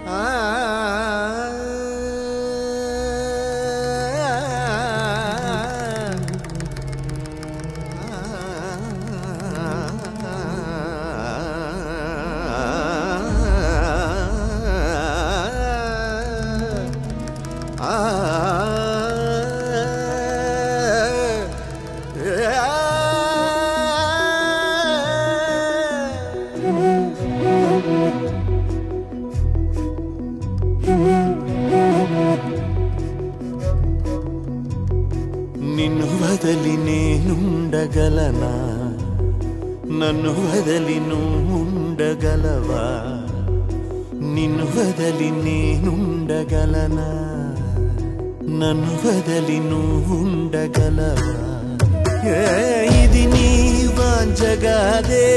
నిన్ను వదలి నేనుండగలనా నన్ను వదలి నువ్వుండగలవా నిన్ను వదలి నేనుండగలనా నన్ను వదలి నువ్వుండగలవా ఏ ఇది నీ వాంచగాదే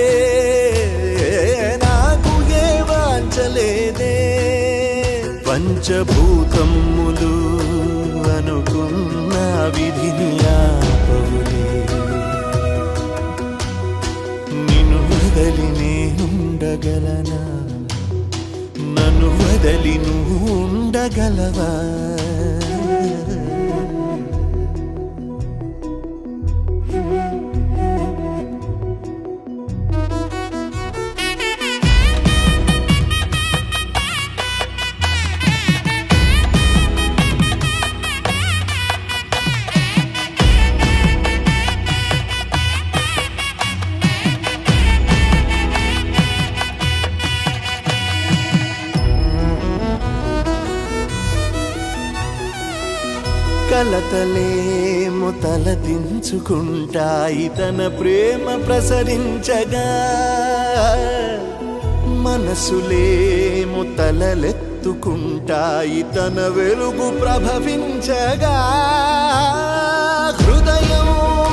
నాకు ఏ వాంచలేదే పంచభూతములు అనుకున్న విధిని ఆపవులే నిన్ను వదలి నేనుండగలనా నన్ను వదలి నువ్వు ఉండగలవా కలతలేమో తలదించుకుంటాయి తన ప్రేమ ప్రసరించగా మనసులేమో తలలెత్తుకుంటాయి తన వెలుగు ప్రభవించగా హృదయం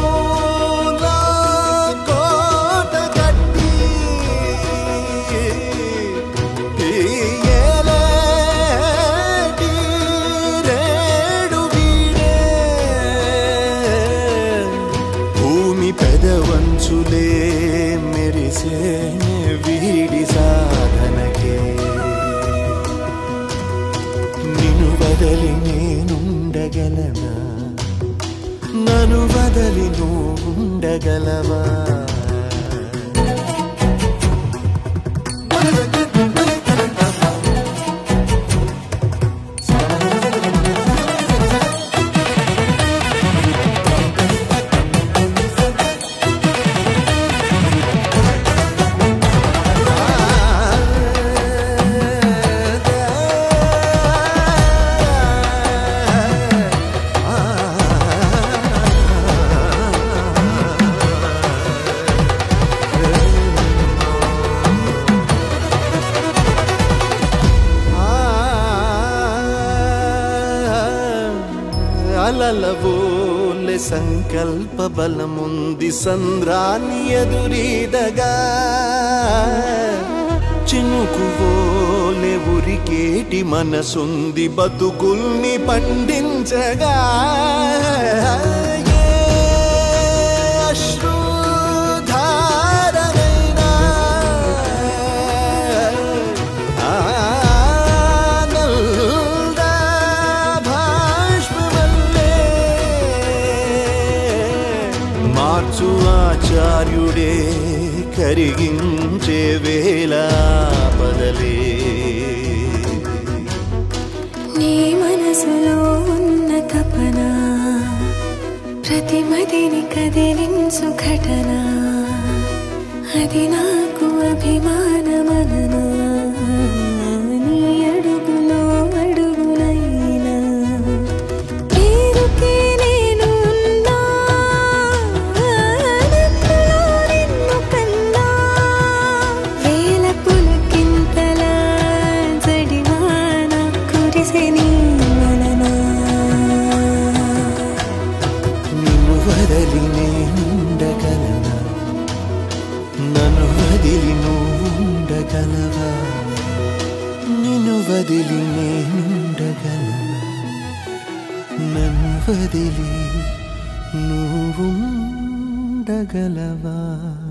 కోట కట్టి ఏలేటి రేడు వీడే భూమి పెదవంచులే మెరిసే వీడి సాధనకే నిన్ను వదలి నేనుండగలనా నన్ను వదలి నువ్వు ఉండగలవా అలలవోలె సంకల్ప బలముంది సంద్రాన్ని ఎదురీదగా చినుకువోలె ఉరికేటి మనసుంది బతుకుల్ని పండించగా ఏ అశ్రుధారనైనా ఆనంద భాష్పవల్లే మార్చు ఆచార్యుడే కరిగించే వేళ బదలే నీ మనసులో ఉన్న తపన ప్రతి మదిని కదిలించు ఘటన అది నాకు అభిమానమననా నీ అడుగులో అడుగులైనా పేరుకే నేను ఉన్నా నన్నులో నిన్ను కన్నా వేల పులకింతల జడివాన కురిసె నీ వలన నిన్ను వదలి నేనుండగలనా నన్ను వదిలి నువ్వు ఉండగలవా నిన్ను వదిలి నేనుండగలనా నన్ను వదిలి నువ్వు ఉండగలవా